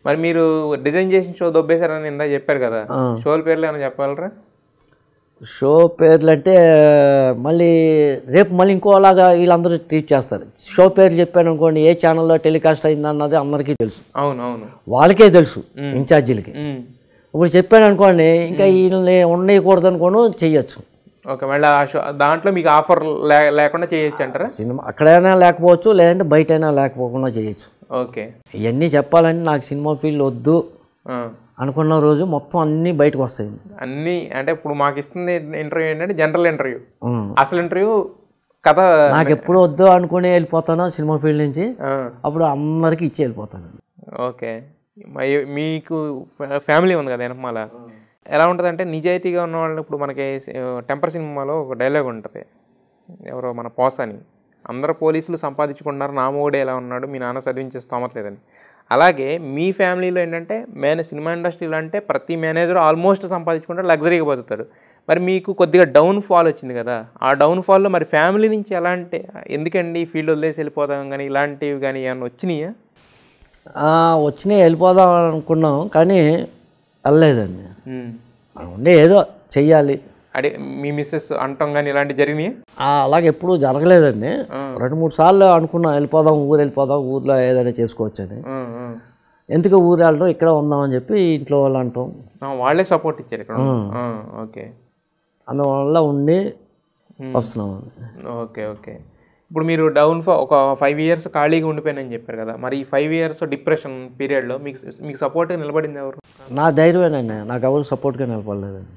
మరి మీరు డిజైన్ చేసిన షో దొబ్బేశారని ఇందా చెప్పారు కదా షోల పేర్లు ఏమైనా చెప్పగలరా షో పేర్లు అంటే మళ్ళీ రేపు మళ్ళీ ఇంకోలాగా వీళ్ళందరూ ట్రీట్ చేస్తారు షో పేరు చెప్పాను అనుకోండి ఏ ఛానల్లో టెలికాస్ట్ అయింది అన్నది అందరికీ తెలుసు అవును అవును వాళ్ళకే తెలుసు ఇన్ఛార్జీలకి మ్మ్. ఇప్పుడు చెప్పాను అనుకోండి ఇంకా వీళ్ళని ఉండకూడదు అనుకోను చెయ్యొచ్చు ఓకే మళ్ళీ ఆ షో దాంట్లో మీకు ఆఫర్ లే లేకుండా చేయొచ్చు అంటారా సినిమా అక్కడైనా లేకపోవచ్చు లేదంటే బయటైనా లేకపోకుండా చేయొచ్చు ఓకే ఇవన్నీ చెప్పాలంటే నాకు సినిమా ఫీల్డ్ వద్దు ఆ. అనుకున్న రోజు మొత్తం అన్నీ బయటకు వస్తాయి అన్నీ అంటే ఇప్పుడు మాకు ఇస్తుంది ఇంటర్వ్యూ ఏంటంటే జనరల్ ఇంటర్వ్యూ ఉం. అసలు ఇంటర్వ్యూ కథ నాకు ఎప్పుడు వద్దు అనుకుని వెళ్ళిపోతాను సినిమా ఫీల్డ్ నుంచి ఆ, అప్పుడు అందరికీ ఇచ్చి వెళ్ళిపోతాను ఓకే మరి మీకు ఫ్యా- ఫ్యామిలీ ఉంది కదా వెనకమాల ఎలా ఉంటుందంటే నిజాయితీగా ఉన్న వాళ్ళని ఇప్పుడు మనకి టెంపర్ సినిమాలో ఒక డైలాగ్ ఉంటుంది ఎవరో మన పోస్ అని అందరు పోలీసులు సంపాదించుకుంటున్నారు నా మొగుడే ఎలా ఉన్నాడు మీ నాన్న చదివించే స్తోమత లేదని అలాగే మీ ఫ్యామిలీలో ఏంటంటే మేనే సినిమా ఇండస్ట్రీలో అంటే ప్రతి మేనేజర్ ఆల్మోస్ట్ సంపాదించుకుంటాడు లగ్జరీగా బతుకుతాడు మరి మీకు కొద్దిగా డౌన్ ఫాల్ వచ్చింది కదా ఆ డౌన్ ఫాల్లో మరి ఫ్యామిలీ నుంచి ఎలాంటి ఎందుకండి ఫీల్డ్ వదిలేసి వెళ్ళిపోతాం కానీ ఇలాంటివి కానీ ఏమన్నా వచ్చినాయా ఆ, వచ్చినాయి వెళ్ళిపోదాం అనుకున్నాం కానీ వెళ్ళలేదండి ఉమ్. ఉండే ఏదో చెయ్యాలి అడే మీ మిస్సెస్ అంటాం కానీ ఇలాంటివి జరిగినాయి ఆ, అలాగే ఎప్పుడూ జరగలేదండి రెండు మూడు సార్లు అనుకున్నాం వెళ్ళిపోదాం ఊరు వెళ్ళిపోదాం ఊర్లో ఏదైనా చేసుకోవచ్చని ఎందుకు ఊరు వెళ్ళడం ఇక్కడ ఉందామని చెప్పి ఇంట్లో వాళ్ళు అంటాం వాళ్ళే సపోర్ట్ ఇచ్చారు ఇక్కడ ఆ, ఓకే అందువల్ల ఉండి వస్తున్నాం ఓకే ఓకే ఇప్పుడు మీరు డౌన్ ఫా ఒక ఫైవ్ ఇయర్స్ ఖాళీగా ఉండిపోయానని చెప్పారు కదా మరి ఈ ఫైవ్ ఇయర్స్ డిప్రెషన్ పీరియడ్లో మీకు మీకు సపోర్ట్గా నిలబడింది ఎవరు నా ధైర్యమేనండి నాకు ఎవరు సపోర్ట్గా నిలబడలేదండి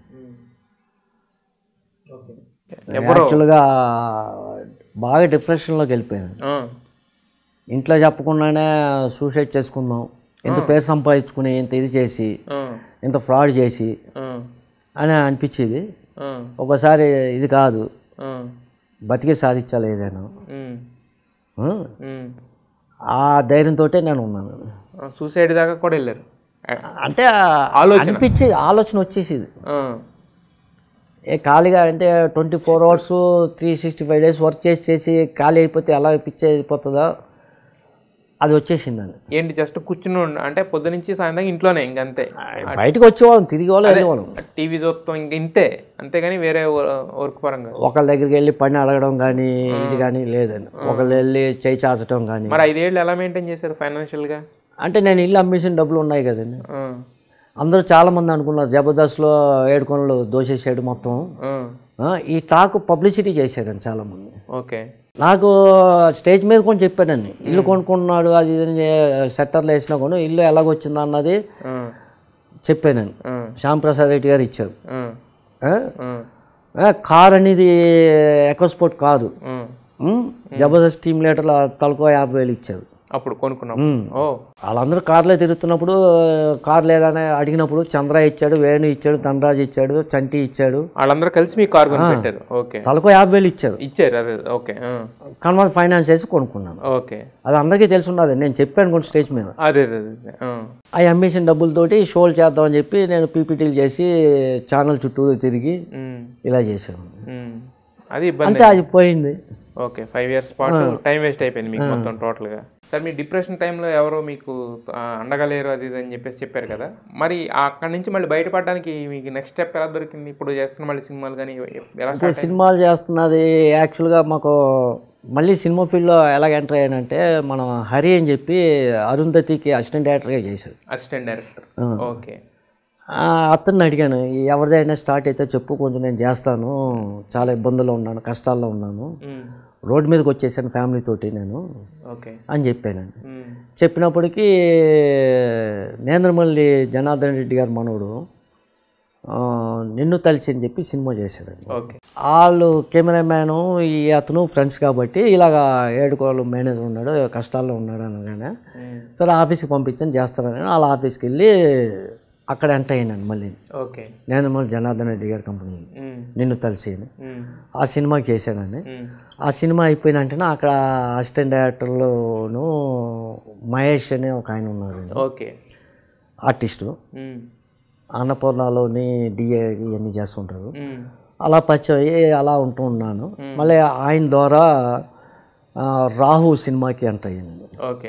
యాక్చువల్గా బాగా డిప్రెషన్లోకి వెళ్ళిపోయాను ఆ, ఇంట్లో చెప్పకుండానే సూసైడ్ చేసుకుందాం ఇంత పేరు సంపాదించుకుని ఇంత ఇది చేసి ఆ, ఇంత ఫ్రాడ్ చేసి ఆ, అని అనిపించేది ఆ, ఒకసారి ఇది కాదు ఆ, బతికి సాధించాలి ఏదైనా ఉమ్, ఆ? ఉమ్. ఆ ధైర్యంతో నేను ఉన్నాను ఆ, సూసైడ్ దాకా కూడా వెళ్ళారు అంటే అనిపించి ఆలోచన వచ్చేసేది ఆ, ఏ ఖాళీగా అంటే twenty four hours three sixty five days work చేసి చేసి ఖాళీ అయిపోతే ఎలా పిచ్చి అయిపోతుందో అది వచ్చేసిందండి ఏంటి జస్ట్ కూర్చుని ఉండ అంటే పొద్దు నుంచి సాయంత్రం ఇంట్లోనే ఇంకంతే బయటకు వచ్చేవాళ్ళం తిరిగి వాళ్ళు వెళ్ళేవాళ్ళం టీవీ చూస్తాం ఇంక ఇంతే అంతేగాని వేరే వర్క్ పరంగా ఒకళ్ళ దగ్గరికి వెళ్ళి పని అడగడం కానీ ఇది కానీ లేదండి ఒకళ్ళు వెళ్ళి చేయి చాచడం కానీ మరి ఐదేళ్ళు ఎలా మెయింటైన్ చేశారు ఫైనాన్షియల్గా అంటే నేను ఇల్లు అమ్మేసిన డబ్బులు ఉన్నాయి కదండి అందరూ చాలామంది అనుకున్నారు జబర్దస్త్లో ఏడుకొనలు దోషేసాడు మొత్తం ఆ, ఈ టాక్ పబ్లిసిటీ చేశారండి చాలామంది ఓకే నాకు స్టేజ్ మీద కొంచెం చెప్పానండి ఇల్లు కొనుక్కున్నాడు అది ఇది అని సెట్టర్లు వేసినా కూడా ఇల్లు ఎలాగొచ్చింది అన్నది చెప్పానండి శ్యామ్ ప్రసాద్ రెడ్డి గారు ఇచ్చారు ఆ? ఆ, కార్ అనేది ఎకోస్పోర్ట్ కాదు ఉమ్, జబర్దస్త్ టీమ్ లీటర్లు తలకో యాభై వేలు ఇచ్చారు అప్పుడు కొనుక్కున్నాం ఉమ్. ఓ వాళ్ళందరూ కార్లో తిరుగుతున్నప్పుడు కార్ లేదని అడిగినప్పుడు చంద్ర ఇచ్చాడు వేణు ఇచ్చాడు ధనరాజు ఇచ్చాడు చంటి ఇచ్చాడు వాళ్ళందరూ కలిసి మీ కార్ కొని పెట్టారు ఓకే తలకో యాభై వేలు ఇచ్చారు ఇచ్చారు అదే ఓకే ఆ. కన్వర్ ఫైనాన్స్ వేసి కొనుక్కున్నాను ఓకే అది అందరికీ తెలిసి ఉన్నది నేను చెప్పాను కొన్ని స్టేజ్ మీద అదే అదే అదే ఆ. ఆ అమ్మేసిన డబ్బులతోటి షోలు చేద్దామని చెప్పి నేను పీపీటీలు చేసి ఛానల్ చుట్టూరు తిరిగి ఉమ్. ఇలా చేశాను ఉమ్. అది ఇబ్బంది అంటే అది పోయింది ఓకే ఫైవ్ ఇయర్స్ పాటు టైం వేస్ట్ అయిపోయింది మీకు మొత్తం టోటల్గా సార్ మీ డిప్రెషన్ టైంలో ఎవరో మీకు ఆ, అండగా లేరు అది ఇది అని చెప్పేసి చెప్పారు కదా మరి అక్కడి నుంచి మళ్ళీ బయటపడడానికి మీకు నెక్స్ట్ స్టెప్ ఎలా దొరికింది ఇప్పుడు చేస్తున్న మళ్ళీ సినిమాలు కానీ ఎలా ఇప్పుడు సినిమాలు చేస్తున్నది యాక్చువల్గా మాకు మళ్ళీ సినిమా ఫీల్డ్లో ఎలాగ ఎంటర్ అయ్యానంటే మనం హరి అని చెప్పి అరుంధతికి అసిస్టెంట్ డైరెక్టర్గా చేశాడు అసిస్టెంట్ డైరెక్టర్ ఓకే ఆ, అతన్ని అడిగాను ఎవరిదైనా స్టార్ట్ అయితే చెప్పు కొంచెం నేను చేస్తాను చాలా ఇబ్బందుల్లో ఉన్నాను కష్టాల్లో ఉన్నాను ఉమ్. రోడ్ మీదకి వచ్చేసాను ఫ్యామిలీతోటి నేను ఓకే అని చెప్పానండి ఉమ్. చెప్పినప్పటికీ నేంద్రమల్లి జనార్దన్ రెడ్డి గారు మనోడు ఆ, నిన్ను తలిచి అని చెప్పి సినిమా చేశాడండి ఓకే వాళ్ళు కెమెరామ్యాను ఈ అతను ఫ్రెండ్స్ కాబట్టి ఇలాగా ఏడుకోవాలి మేనేజర్ ఉన్నాడు కష్టాల్లో ఉన్నాడు అనగానే ఉమ్. సరే ఆఫీస్కి పంపించని చేస్తారని వాళ్ళ ఆఫీస్కి వెళ్ళి అక్కడ ఎంటర్ అయినాను మళ్ళీ ఓకే నేను మళ్ళీ జనార్దన్ రెడ్డి గారి కంపెనీ ఉమ్. నిన్ను తలిసి అని ఉమ్. ఆ సినిమాకి చేశానండి ఉమ్. ఆ సినిమా అయిపోయిన వెంటనే అక్కడ అసిస్టెంట్ డైరెక్టర్లోను మహేష్ అనే ఒక ఆయన ఉన్నారు ఓకే ఆర్టిస్టు ఉమ్. అన్నపూర్ణలోని డిఏ ఇవన్నీ చేస్తుంటారు ఉమ్. అలా పరిచయం అయ్యి అలా ఉంటూ ఉన్నాను మళ్ళీ ఆయన ద్వారా ఆ, రాహు సినిమాకి ఎంటర్ అయ్యాను ఓకే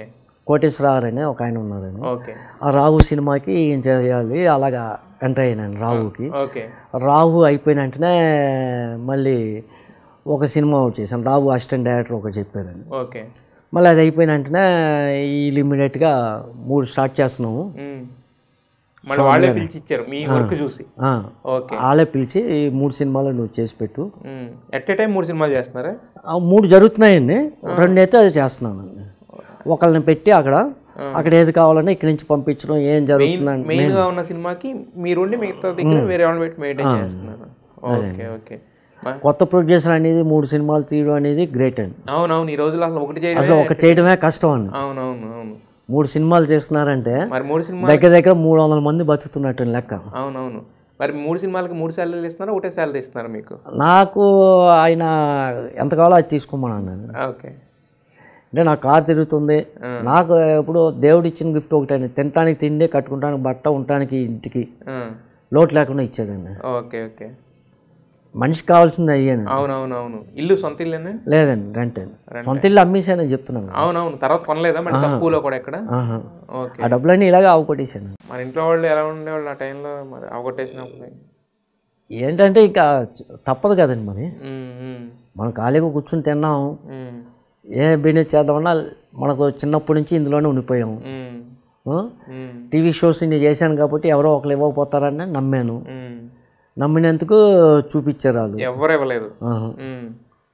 కోటేశ్వరరావు అని ఒక ఆయన ఉన్నారని ఓకే ఆ రావు సినిమాకి ఏం చేయాలి అలాగా ఎంటర్ అయినాను రావుకి ఓకే రావు అయిపోయిన వెంటనే మళ్ళీ ఒక సినిమా ఒకటి చేశాను రావు అసిస్టెంట్ డైరెక్టర్ ఒకటి చెప్పారని ఓకే మళ్ళీ అది అయిపోయిన వెంటనే వీళ్ళు ఇమ్మీడియట్గా మూడు స్టార్ట్ చేస్తున్నాము మ్మ్. మళ్ళీ వాళ్ళే పిలిచి ఇచ్చారు మీ వర్క్ చూసి ఆ, ఓకే వాళ్ళే పిలిచి ఈ మూడు సినిమాలు నువ్వు చేసి పెట్టు ఎట్ ఏ టైం మూడు సినిమాలు చేస్తున్నారా ఆ మూడు జరుగుతున్నాయండి రెండైతే అది చేస్తున్నాను ఒకళ్ళని పెట్టి అక్కడ అక్కడ ఏది కావాలన్నా ఇక్కడి నుంచి పంపించడం ఏం జరుగుతుందండి మెయిన్ గా ఉన్న సినిమాకి మీరుండి మిగతా దగ్గర వేరే వాళ్ళని పెట్టి మెయింటైన్ చేస్తున్నారు ఓకే ఓకే మ- కొత్త ప్రొడ్యూసర్ అనేది మూడు సినిమాలు తీయడం అనేది గ్రేట్ అండి అవునవును ఈ రోజుల్లో అసలు ఒకటి చేయడం అసలు ఒక చేయడమే కష్టం అండి అవునవును అవును మూడు సినిమాలు చేస్తున్నారంటే మరి మూడు సినిమా దగ్గర దగ్గర మూడు వందల మంది బతుకుతున్నట్టు లెక్క అవునవును మరి మూడు సినిమాలకి మూడు శాలరీలు ఇస్తున్నారా ఒకటే శాలరీ ఇస్తున్నారా మీకు నాకు ఆయన ఎంత కావాలో అది తీసుకోమన్నాను నేను ఓకే అంటే నా కార్ తిరుగుతుంది నాకు ఇప్పుడు దేవుడు ఇచ్చిన గిఫ్ట్ ఒకటే తినటానికి తిండి కట్టుకుంటానికి బట్ట ఉండటానికి ఇంటికి ఆ, లోటు లేకుండా ఇచ్చేదండి ఓకే ఓకే మనిషికి కావాల్సింది అయ్యాను అవునవునవును ఇల్లు సొంత ఇల్లేనా లేదండి రెంట్ సొంత ఇల్లు అమ్మేసానని చెప్తున్నాను అవునవును తర్వాత కొనలేదా మరి తక్కువలో కూడా ఎక్కడ ఆహా. ఓకే ఆ డబ్బులన్నీ ఇలాగే అవకొట్టేశాను మన ఇంట్లో వాళ్ళు ఎలా ఉండేవాళ్ళు ఆ టైంలో మరి అవగొట్టేసినప్పుడు ఏంటంటే ఇంకా తప్పదు కదండి మరి ఉమ్, ఉమ్, మనం ఖాళీగా కూర్చుని తిన్నాం ఉమ్, ఏ బిజినెస్ చేద్దామన్నా మనకు చిన్నప్పటి నుంచి ఇందులోనే ఉండిపోయాము ఉమ్, ఆ? ఉమ్, టీవీ షోస్ ఇన్ని చేశాను కాబట్టి ఎవరో ఒకరు ఇవ్వకపోతారని నమ్మాను ఉమ్. నమ్మినందుకు చూపించారు వాళ్ళు ఎవ్వరు ఇవ్వలేదు ఆహా. ఉమ్.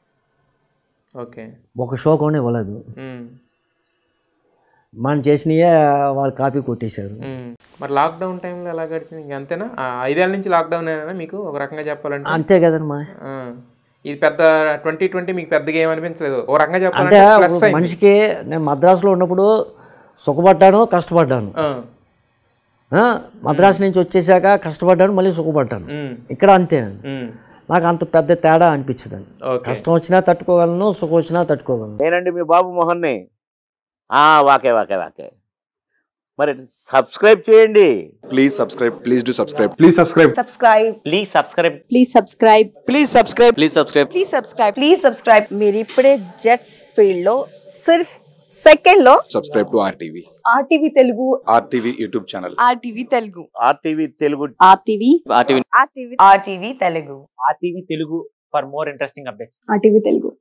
ఓకే ఒక షో కూడా ఇవ్వలేదు ఉమ్, మనం చేసినయే వాళ్ళు కాపీ కొట్టేశారు ఉమ్. మరి లాక్డౌన్ టైంలో ఎలా గడిచింది ఇంక అంతేనా ఆ, ఐదేళ్ళ నుంచి లాక్డౌన్ అయినా మీకు ఒక రకంగా చెప్పాలంటే అంతే కదండి మా ఆ, ఇది పెద్ద ట్వంటీ ట్వంటీ మీకు పెద్దగా ఏమనిపించలేదు ఓ రకంగా అంటే చెప్పాలంటే ప్లస్ ఒక మనిషికి నేను మద్రాసులో ఉన్నప్పుడు సుఖపడ్డాను కష్టపడ్డాను ఆ, మద్రాసు నుంచి వచ్చేసాక కష్టపడ్డాను మళ్ళీ సుఖపడ్డాను ఇక్కడ అంతే నాకు అంత పెద్ద తేడా అనిపించదండి ఓకే కష్టం వచ్చినా తట్టుకోగలను సుఖం వచ్చినా తట్టుకోగలను నేనండి మీ బాబు మోహన్ని ఆ, వాకే వాకే వాకే మరి సబ్స్క్రైబ్ చేయండి Please subscribe. Please do subscribe. Please subscribe. subscribe please subscribe please subscribe please subscribe please subscribe please subscribe please subscribe మీరు ఇప్పుడే జెట్స్ ఫీల్డ్ లో సిర్ఫ్ సెకండ్ లో Subscribe to RTV. RTV Telugu RTV YouTube channel. RTV Telugu RTV Telugu RTV RTV RTV RTV Telugu RTV Telugu for more interesting updates RTV Telugu